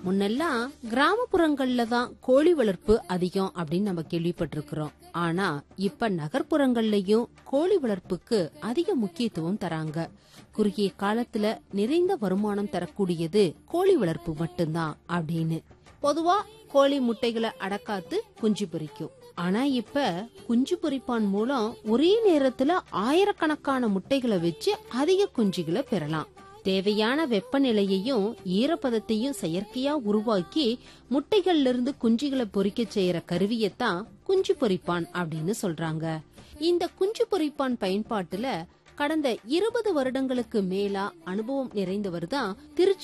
முன்னெல்லாம் கிராமப்புறங்கள்ல தான் கோழி வளர்ப்பு அதிகம் அப்படின்னு நம்ம கேள்விப்பட்டிருக்கிறோம் ஆனா இப்ப நகர்ப்புறங்கள்லயும் கோழி வளர்ப்புக்கு அதிக முக்கியத்துவம் தராங்க குறுகிய காலத்துல நிறைந்த வருமானம் தரக்கூடியது கோழி வளர்ப்பு மட்டும்தான் அப்படின்னு பொதுவா கோழி முட்டைகளை அடக்காத்து குஞ்சு பொரிக்கும் ஆனா இப்ப குஞ்சு பொரிப்பான் மூலம் ஒரே நேரத்துல ஆயிரக்கணக்கான முட்டைகளை வச்சு அதிக குஞ்சுகளை பெறலாம் தேவையான வெப்பநிலையையும் ஈரப்பதத்தையும் செயற்கையா உருவாக்கி முட்டைகள்ல இருந்து குஞ்சுகளை பொரிக்க செய்யற கருவியத்தான் குஞ்சு பொரிப்பான் அப்படின்னு சொல்றாங்க இந்த குஞ்சு பொரிப்பான் பயன்பாட்டுல கடந்த இருபது வருடங்களுக்கு மேலா அனுபவம் நிறைந்தவர் தான் திருச்சி